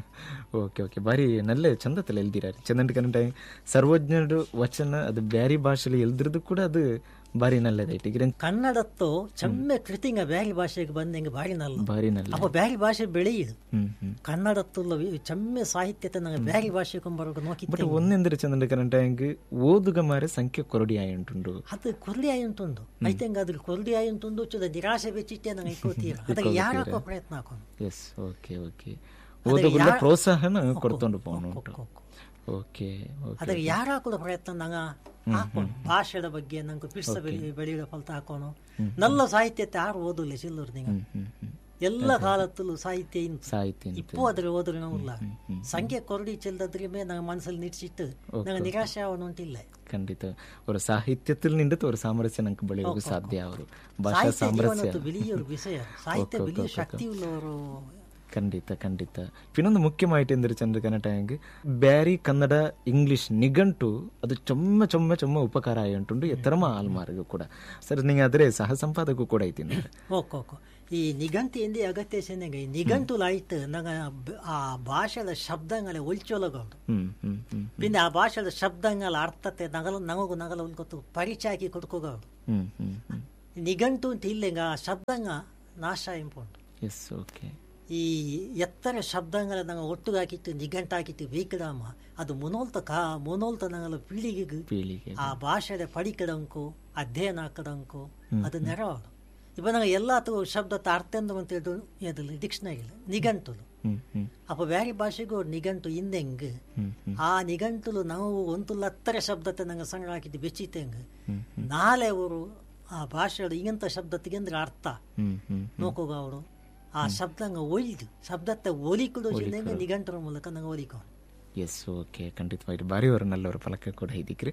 ಓಕೆ ಓಕೆ ಬಾರಿ ನಲ್ಲ ಚಂದತ್ತಲ್ಲ ಎಲ್ದಿರಾರೆ ಚಂದಂಟ ಕನ್ನಡ ಸರ್ವಜ್ಞರು ವಚನ ಅದು ಬ್ಯಾರಿ ಭಾಷೆಲಿ ಎಲ್ದಿರೋದು ಕೂಡ ಅದು ಬಾರಿ ನಲ್ಲದೈತೆ ಈಗ ಕನ್ನಡತ್ತು ಚೆಮ್ಮೆ ಕೃತಿಂಗ ಬ್ಯಾರಿ ಭಾಷೆಗೆ ಬಂದಂಗೆ ಬಾರಿ ನಲ್ಲ ಬಾರಿ ನಲ್ಲ ಅಪ್ಪ ಬ್ಯಾರಿ ಭಾಷೆ ಬೆಳೆಯುದು ಹ್ಮ್ ಹ್ಮ್ ಕನ್ನಡತ್ತುಲ್ಲ ಚೆಮ್ಮೆ ಸಾಹಿತ್ಯತೆ ನಂಗೆ ಬ್ಯಾರಿ ಭಾಷೆ ಕೊಂಬರೋದು ನೋಕಿ ಬಟ್ ಒಂದೆಂದ್ರೆ ಚಂದಂಟ ಕನ್ನಡ ಹೆಂಗ್ ಓದುಗ ಮಾರೆ ಸಂಖ್ಯೆ ಕೊರಡಿ ಆಯುಂಟುಂಡು ಅದು ಕೊರಡಿ ಆಯುಂಟುಂಡು ಐತಂಗ ಅದ್ರ ಕೊರಡಿ ಆಯುಂಟುಂಡು ಚುದ ನಿರಾಶೆ ಬೆಚ್ಚಿಟ್ಟೆ ನಂಗೆ ಇಕ್ಕೋತೀರ ಅದಕ್ಕೆ ಯಾರಕ್ಕೋ ಪ್ರಯತ್ನ ಹಾಕೋನು ಎಸ್ ಓಕೆ ಓಕೆ ಓದುಗುಲ್ಲ ಪ್ರೋತ್ಸಾಹನ ಕೊಡ್ಕೊಂಡು ಪೋನು ಉಂಟು ಕೊಕ್ಕು. ಓಕೆ ಓಕೆ ಅದಕ್ಕೆ ಯಾರ ಕೂಡ ಪ್ರಯತ್ನ ನಂಗ ಹಾಕೋಣ ಭಾಷೆದ ಬಗ್ಗೆ ನಂಗೆ ಪಿಡ್ಸ ಬೆಳಿ ಬೆಳೆಯುವ ಫಲತ ಹಾಕೋಣ ನಲ್ಲ ಸಾಹಿತ್ಯತೆ ಯಾರು ಓದಿಲ್ಲ ಚಿಲ್ಲೂರು ನಿಂಗ ಹ್ಮ್ ಹ್ಮ್ ಎಲ್ಲ ಕಾಲತ್ತಲ್ಲೂ ಸಾಹಿತ್ಯ ಇಂತು ಸಾಹಿತ್ಯ ಅಂತ. ಇಪ್ಪು ಅದ್ರ ಹೋದ್ರೆ ನಾವಿಲ್ಲ ಸಂಖ್ಯೆ ಕೊರಡಿ ಚೆಲ್ದದ್ರ ಮೇಲೆ ನಂಗೆ ಮನಸ್ಸಲ್ಲಿ ನಿಡ್ಸಿಟ್ಟು ನಂಗೆ ನಿರಾಶೆ ಅವನು ಉಂಟಿಲ್ಲ ಖಂಡಿತ ஒரு சாகித்யத்தில் நின்று ஒரு சாமರಸ್ಯ ನಂಗೆ ಬೆಳೆಯೋಕೆ ಸಾಧ್ಯ ಅವರು ಭಾಷಾ ಸಾಹಿತ್ಯ ಸಾಮರಸ್ಯ ಜೀವನದ್ದು ಬೆಳೆಯೋರು ವಿಷಯ ಸಾಹಿತ್ಯ ಬೆಳೆಯೋ ಶಕ್ತಿ ಉಳ್ಳವರು ಖಂಡಿತ ಖಂಡಿತ ಇನ್ನೊಂದು ಮುಖ್ಯಮಾಯಿತು ಎಂದರೆ ಚಂದ್ರಕನ ಟ್ಯಾಂಗ್ ಬ್ಯಾರಿ ಕನ್ನಡ ಇಂಗ್ಲಿಷ್ ನಿಘಂಟು ಅದು ಚೊಮ್ಮ ಚೊಮ್ಮ ಚೊಮ್ಮ ಉಪಕಾರ ಆಯುಂಟುಂಡು ಎತ್ತರಮ ಆಲ್ಮಾರ್ಗು ಕೂಡ ಸರ್ ನಿಂಗೆ ಆದರೆ ಸಹ ಸಂಪಾದಕೂ ಕೂಡ ಐತಿ ಓಕೆ ಓಕೆ ಈ ನಿಘಂಟು ಎಂದೇ ಅಗತ್ಯ ಚೆನ್ನಂಗೆ ಈ ನಿಘಂಟುಲಾಯ್ತು ನಂಗೆ ಆ ಭಾಷೆದ ಶಬ್ದങ്ങളെ ಒಳ್ಚೊಲಗೌಡು ಹ್ಮ್ ಹ್ಮ್ ಹ್ಮ್ പിന്നെ ആ ഭാഷയുടെ ശബ്ദങ്ങൾ അർത്ഥത്തെ നഗല നങ്ങു നഗല ഉൾക്കൊത്തു പരിചയാക്കി കൊടുക്കുകയാണ് ಹ್ಮ್ ಹ್ಮ್ ಹ್ಮ್ ನಿಘಂಟು ಅಂತ ಇಲ್ಲೆಂಗ ಆ ಶಬ್ದಂಗ ನಾಶ ಇಂಪುಂಟು ಎಸ್ ಓಕೆ ಈ ಎತ್ತರ ಶಬ್ದಗಳ ನಂಗೆ ಒಟ್ಟುಗಾಕಿತ್ತು ನಿಘಂಟಾಕಿತ್ತು ಬೇಕಿಡಾಮ ಅದು ಮುನೋಲ್ತ ಕಾ ಮುನೋಲ್ತ ನಂಗಲ ಪೀಳಿಗೆಗೆ ಪೀಳಿಗೆ ಆ ಭಾಷೆದ ಪಡಿಕಡಂಕು ಅಧ್ಯಯನ ಹಾಕಡಂಕು ಅದು ನೆರವಾಡು ಇಪ್ಪ ನಂಗೆ ಎಲ್ಲಾತು ಶಬ್ದದ ಅರ್ಥ ಅಂತ ಹೇಳಿದ್ರು ಎದಲ್ಲಿ ಡಿಕ್ಷನರಿ ನಿಘಂಟುಲು ಹ್ಮ್ ಹ್ಮ್ ಅಪ್ಪ ಬೇರೆ ಭಾಷೆಗೂ ನಿಘಂಟು ಹಿಂದೆಂಗ್ ಹ್ಮ್ ಹ್ಮ್ ಆ ನಿಘಂಟುಲು ನಾವು ಒಂದು ಹತ್ತರ ಶಬ್ದತೆ ನಂಗೆ ಸಂಗ್ರಹ ಹಾಕಿದ್ದು ಬೆಚ್ಚಿತೆಂಗ್ ಹ್ಮ್ ನಾಳೆ ಅವರು ಆ ಭಾಷೆയുടെ ಇಂಗಂತ ಶಬ್ದತ್ತಿಗೆ ಅಂದ್ರೆ ಅರ್ಥ ಹ್ಮ್ ಹ್ಮ್ ನೋಕೋಗ ಅವರು ಆ ಶಬ್ದಂಗ ಒಯ್ದು ಶಬ್ದത്തെ ಒಲಿಕುಡು ನಿಘಂಟರ ಮೂಲಕ ನಂಗೆ ಒಲಿಕೊಂಡು ಎಸ್ ಓಕೆ ಖಂಡಿತವಾಗಿ ಬಾರಿ ಅವರು ನಲ್ಲವರ ಫಲಕ ಕೂಡ ಇದ್ದಿಕ್ರಿ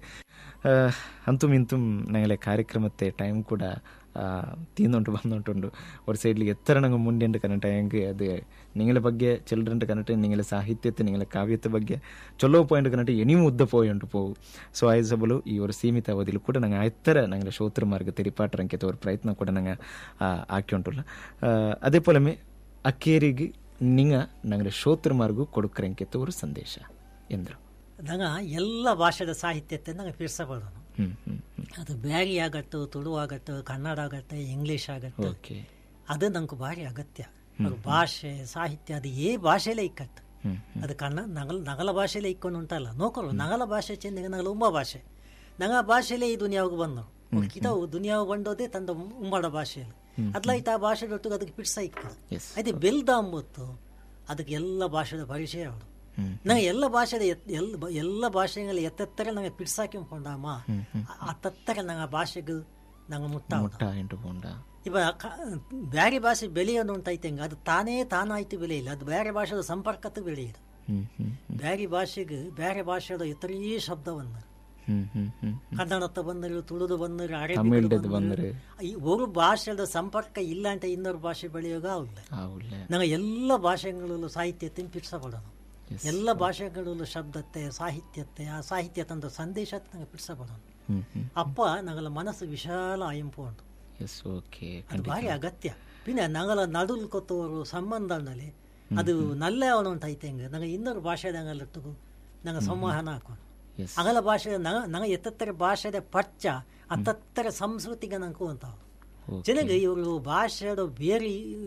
ಅಂತೂ ಮಿಂತು ನಂಗೆ ಕಾರ್ಯಕ್ರಮത്തെ ಟೈಮ್ ಕೂಡ തീന്നുണ്ട് വന്നോട്ടുണ്ട് ഒരു സൈഡിൽ എത്ര ഞങ്ങൾ മുണ്ടുണ്ട് കണ്ടിട്ട് ഞങ്ങൾക്ക് അത് നിങ്ങളെ ಬಗ್ಗೆ ചിൽഡ്രൻ്റെ കണ്ടിട്ട് നിങ്ങളെ സാഹിത്യത്തെ നിങ്ങളെ കാവ്യത്തെ ಬಗ್ಗೆ ಚೊಲ್ಲೋ ಪಾಯಿಂಟ್ ಕನ್ನಡ ಎನಿಯೂ ಉದ್ದ ಪೋಯುಂಟು ಪೋವು ಸೊ ಆಯ್ಸಬಲು ಈ ಒಂದು ಸೀಮಿತ ಅವಧಿಲಿ ಕೂಡ ನಂಗೆ ಎತ್ತರ ನಂಗೆ ಶ್ರೋತೃ ಮಾರ್ಗ ತೆರಿಪಾಟ್ರಂಕೆ ತೋರ್ ಪ್ರಯತ್ನ ಕೂಡ ನಂಗೆ ಹಾಕ್ಯುಂಟುಲ್ಲ ಅದೇ ಪೊಲಮೆ ಅಕ್ಕೇರಿಗೆ ನಿಂಗ ನಂಗೆ ಶ್ರೋತೃ ಮಾರ್ಗು ಕೊಡುಕರಂಕೆ ತೋರು ಸಂದೇಶ ಎಂದರು ನಂಗೆ ಎಲ್ಲ ಭಾಷೆದ ಸಾಹಿತ್ಯತೆ ನಂಗೆ ಪಿರ್ಸಬಾರ್ದು ಹ್ಮ್ ಹ್ಮ್ ಹ್ಮ್ ಅದು ಬ್ಯಾರಿ ಆಗಟ್ಟು ತುಳು ಆಗಟ್ಟು ಕನ್ನಡ ಆಗತ್ತೆ ಇಂಗ್ಲೀಷ್ ಆಗತ್ತೆ ಓಕೆ ಅದು ನಂಗೆ ಭಾರಿ ಅಗತ್ಯ ಅದು ಭಾಷೆ ಸಾಹಿತ್ಯ ಅದು ಏ ಭಾಷೆಲೇ ಇಕ್ಕಟ್ಟು ಹ್ಮ್ ಅದು ಕನ್ನ ನಗಲ ನಗಲ ಭಾಷೆಲೇ ಇಕ್ಕೊಂಡು ಉಂಟಲ್ಲ ನೋಕರು ನಗಲ ಭಾಷೆ ಚೆಂದ ನಗಲ ಉಮ್ಮ ಭಾಷೆ ನಂಗ ಆ ಭಾಷೆಲೇ ಈ ದುನಿಯಾವಿಗೆ ಬಂದರು ಇದಾವು ದುನಿಯಾವು ಬಂದೋದೇ ತಂದ ಉಮ್ಮಡ ಭಾಷೆಯಲ್ಲಿ ಅದ್ಲಾಯ್ತು ಆ ಭಾಷೆದೊಟ್ಟಿಗೆ ಅದಕ್ಕೆ ಪಿಡ್ಸ ಇಕ್ಕದು ಎಸ್ అయితే ಬೆಲ್ದಾಂಬತ್ತು ಅದಕ್ಕೆ ಎಲ್ಲ ಭಾಷೆದ ಪರಿಚಯ ಅವಳು ಹ್ಮ್ ನಂಗೆ ಎಲ್ಲ ಭಾಷೆದ ಎತ್- ಎಲ್ಲ ಬ- ಎಲ್ಲ ಭಾಷೆಗಳ ಎತ್ತೆತ್ತರ ನಂಗೆ ಪಿಡ್ಸಾಕೊಂಡಮ್ಮ ಅತ್ತತ್ತರ ನಂಗೆ ಆ ಭಾಷೆಗೆ ನಂಗೆ ಮುಟ್ಟ ಮುಟ್ಟ ಎಂಟು ಪೋಂಡ ಇವ ಕ- ಬೇರೆ ಭಾಷೆ ಬೆಳೆಯೋದು ಉಂಟೈತೆ ಹೆಂಗೆ ಅದು ತಾನೇ ತಾನಾಯ್ತು ಬೆಳೆಯಿಲ್ಲ ಅದು ಬೇರೆ ಭಾಷೆದ ಸಂಪರ್ಕತ್ತು ಬೆಳೆಯುದು ಹ್ಮ್ ಹ್ಮ್ ಬೇರೆ ಭಾಷೆಗೆ ಬೇರೆ ಭಾಷೆದ ಎತ್ತರೀ ಶಬ್ದ ಬಂದರು ಹ್ಮ್ ಹ್ಮ್ ಹ್ಮ್ ಕನ್ನಡತ್ತ ಬಂದರು ತುಳುದು ಬಂದರು ತಮಿಳ್ದು ಅರೇಬಿಕ್ ಬಂದ್ರೆ ಈ ಒಂದು ಭಾಷೆದ ಸಂಪರ್ಕ ಇಲ್ಲ ಅಂತ ಇನ್ನೊಂದು ಭಾಷೆ ಬೆಳೆಯೋಗ ಆವಿಲ್ಲ ಆವುಲ್ಲ ನಂಗೆ ಎಲ್ಲ ಭಾಷೆಗಳಲ್ಲೂ ಸಾಹಿತ್ಯತೆ ಪಿಡ್ಸಬಡೋನು Yes. ಎಲ್ಲ ಭಾಷೆಗಳಲ್ಲೂ ಶಬ್ದತೆ ಸಾಹಿತ್ಯತೆ ಆ ಸಾಹಿತ್ಯ ತಂದ ಸಂದೇಶ ನಂಗೆ ಪಿಡ್ಸಬಡೋನು ಹ್ಮ್ ಹ್ಮ್ ಅಪ್ಪ ನಂಗಲ ಮನಸ್ಸು ವಿಶಾಲ ಆಯಂಪು ಉಂಟು ಎಸ್ ಓಕೆ ಅದು ಭಾರಿ ಅಗತ್ಯ പിന്നെ ನಂಗಲ ನಡುಲ್ ಕೊತ್ತವರು ಸಂಬಂಧನಲ್ಲಿ ಅದು ನಲ್ಲೇ ಅವನು ಅಂತ ಐತೆ ಹೆಂಗೆ ನಂಗೆ ಇನ್ನೊಂದು ಭಾಷೆದಂಗಲ್ಲಿಟ್ಟು ನಂಗೆ ಸಂವಹನ ಹಾಕೋಣ ಎಸ್ ಅಗಲ ಭಾಷೆ ನಂಗ ನಂಗೆ ಎತ್ತತ್ತರ ಭಾಷೆದ ಪಚ್ಚ ಅತ್ತತ್ತರ ಸಂಸ್ಕೃತಿಗೆ ನಂಗೆ ಅಂತಾವ ಓಕೆ ಜನಗೆ ಇವರು ಭಾಷೆದ ಬೇರೆ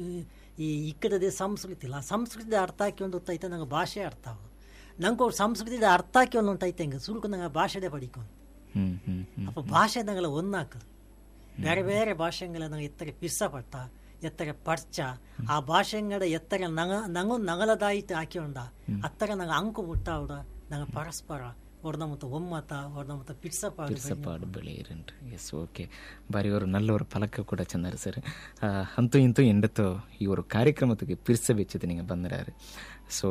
ಈ ಇಕ್ಕಡದೆ ಸಂಸ್ಕೃತಿ ಇಲ್ಲ ಆ ಸಂಸ್ಕೃತಿದ ಅರ್ಥ ಹಾಕೊಂಡು ಐತೆ ನಂಗೆ ಭಾಷೆ ಅರ್ಥ ಆಗೋದು ನಂಗೆ ಅವ್ರು ಸಂಸ್ಕೃತಿದ ಅರ್ಥ ಹಾಕೊಂಡು ಉಂಟೈತೆ ಹೆಂಗೆ ಸುರುಕು ನಂಗೆ ಭಾಷೆದೇ ಪಡಿಕೊಂಡು ಹ್ಮ್ ಹ್ಮ್ ಹ್ಮ್ ಅಪ್ಪ ಭಾಷೆ ನಂಗೆಲ್ಲ ಒಂದಾಕದು ಬೇರೆ ಬೇರೆ ಭಾಷೆಗಳ ನಂಗೆ ಎತ್ತರ ಪಿಸ್ಸಪಟ್ಟ ಎತ್ತರ ಪರ್ಚ ಆ ಭಾಷೆಗಳ ಎತ್ತರ ನಂಗ ನಂಗೊಂದು ನಗಲದಾಯಿತು ಹಾಕಿಕೊಂಡ ಅತ್ತರ ನಂಗೆ ಅಂಕು ಮುಟ್ಟಾವುಡ ನಂಗೆ ಪರಸ್ಪರ ಹೊಡೆದ ಮತ್ತು ಒಮ್ಮತ ಹೊಡೆದ ಮತ್ತು ಪಿಡ್ಸಪಾಡು ಪಿರ್ಸಪಾಡು ಬೆಳೆಯಿರನ್ರಿ ಎಸ್ ಓಕೆ ಬಾರಿ ಅವರು ನಲ್ಲವರು ಫಲಕ ಕೂಡ ಚೆಂದಾರ ಸರ್ ಅಂತೂ ಇಂತೂ ಎಂಡತ್ತು ಇವರು ಕಾರ್ಯಕ್ರಮಕ್ಕೆ ಪಿರ್ಸ ಬೆಚ್ಚದ ನಿಂಗೆ ಬಂದಿರಾರು ಸೊ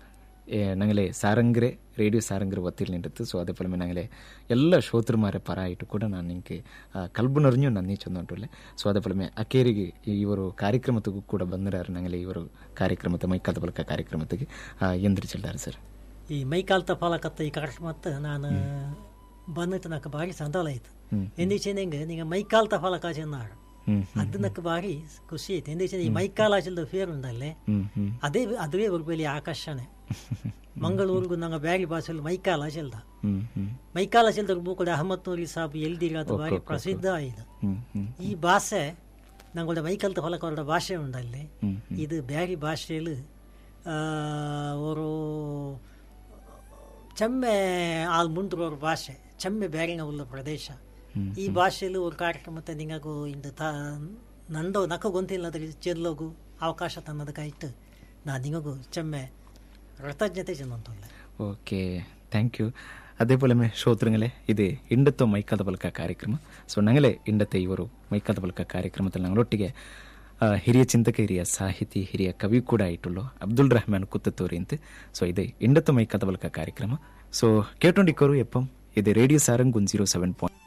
ನಂಗಲೆ ಸಾರಂಗ್ರೆ ರೇಡಿಯೋ ಸಾರಂಗ್ರೆ ಒತ್ತಿಲ್ ನಿಂಡತ್ತು ಸೊ ಅದೇ ಫಲಮೆ ನಂಗಲೆ ಎಲ್ಲ ಶ್ರೋತೃಮಾರೆ ಪರ ಆಯಿತು ಕೂಡ ನಾನು ನಿಂಗೆ ಕಲ್ಬುನರ್ഞ്ഞു ನನ್ನಿ ಚಂದಂಟುಲ್ಲೆ ಸೊ ಅದೇ ಫಲಮೆ ಅಕೇರಿಗೆ ಇವರು ಕಾರ್ಯಕ್ರಮಕ್ಕೂ ಕೂಡ ಬಂದಿರಾರು ನಂಗಲೆ ಇವರು ಕಾರ್ಯಕ್ರಮದ ಮೈಕಾದ ಫಲಕ ಕಾರ್ಯಕ್ರಮಕ್ಕೆ ಎಂದ್ರೆ ಚೆಲ್ಲಾರ ಸರ್ ಈ ಮೈಕಾಲ್ತ ಫಲಕತ್ತ ಈ ಕಾರ್ಯಕ್ರಮತ್ತ ನಾನು ಬಂದಿತ್ತು నాకు ಭಾರಿ ಸಂತೋಲ ಆಯ್ತು ಹ್ಮ್. ಎಂದಿಚೇನೆ ಹೆಂಗೆ ನಿಂಗೆ ಮೈಕಾಲ್ತ ಫಲಕ ಚೆನ್ನಾಡು ಹ್ಮ್ ಅದು నాకు ಭಾರಿ ಖುಷಿ ಆಯ್ತು ಎಂದಿಚೇನೆ ಈ ಮೈಕಾಲಾಚಲ್ದ ಫೇರ್ ಉಂಡಲ್ಲೇ ಹ್ಮ್ ಹ್ಮ್ ಅದೇ ಅದುವೇ ஒரு பெரிய ಆಕರ್ಷಣೆ ಮಂಗಳೂರಿಗೂ ನಂಗೆ ಬ್ಯಾರಿ ಭಾಷೆಯಲ್ಲಿ ಮೈಕಾಲ ಚೆಲ್ದ ಹ್ಮ್ ಹ್ಮ್ ಮೈಕಾಲ ಚೆಲ್ದ ಕೂಡ ಅಹಮದ್ ನೂರಿ ಸಾಬ್ ಎಲ್ದಿರೋದು ಭಾರಿ ಪ್ರಸಿದ್ಧ ಆಯ್ತು ಹ್ಮ್ ಹ್ಮ್ ಈ ಭಾಷೆ ನಂಗೊಂದು ಮೈಕಲ್ತ ಫಲಕ ಅವರ ಭಾಷೆ ಉಂಡಲ್ಲಿ ಹ್ಮ್ ഇത് ಬ್ಯಾರಿ ಭಾಷೆಯಲ್ಲಿ ഒരു ಚೆಮ್ಮೆ ಆಲ್ ಮುಂಡ್ರೋರ್ ಭಾಷೆ ಚೆಮ್ಮೆ ಬ್ಯಾರಿನ ಉಳ್ಳ ಪ್ರದೇಶ ಈ ಭಾಷೆಯಲ್ಲಿ ಒಂದು ಕಾರ್ಯಕ್ರಮത്തെ ನಿಂಗು ಇಂದು ತ ನಂದೋ ನಕ್ಕ ಗೊಂತಿಲ್ಲದ ಚೆಲ್ಲೋಗು ಅವಕಾಶ ತನ್ನದಕ್ಕಾಯ್ತು ನಾ ನಿಮಗೂ ಚೆಮ್ಮೆ ಕೃತಜ್ಞತೆ ಚೆನ್ನಂತಲ್ಲ ಓಕೆ ಥ್ಯಾಂಕ್ ಯು അതേപോലെ ശ്രോതൃങ്ങളെ ഇത് ഇണ്ടത്തോ മൈക്കാത പലക്ക ಕಾರ್ಯಕ್ರಮ ಸೊ ഞങ്ങളെ ഇണ്ടത്തെ ಇವರು ಮೈಕಾದ ಬಲಕ ಕಾರ್ಯಕ್ರಮದಲ್ಲಿ ഞങ്ങളൊಟ್ಟಿಗೆ ಆ, ಹಿರಿಯ ಚಿಂತಕ ಹಿರಿಯ ಸಾಹಿತಿ ಹಿರಿಯ ಕವಿ ಕೂಡ ಆയിട്ടുള്ളൂ ಅಬ್ದುಲ್ റഹ്മാൻ കുത്തത്തൂരി ಅಂತ ಸೊ ಇದು ಇಂಡತ್ತ ಮೈಕಾದ ಬಲಕ ಕಾರ್ಯಕ್ರಮ ಸೊ ಕೇಟೊಂಡಿಕ್ಕರು ಎಪ್ಪಂ ಇದು ರೇಡಿಯೋ ಸಾರಂಗ್ ಒಂದು ಜೀರೋ ಸೆವೆನ್ ಪಾಯಿಂಟ್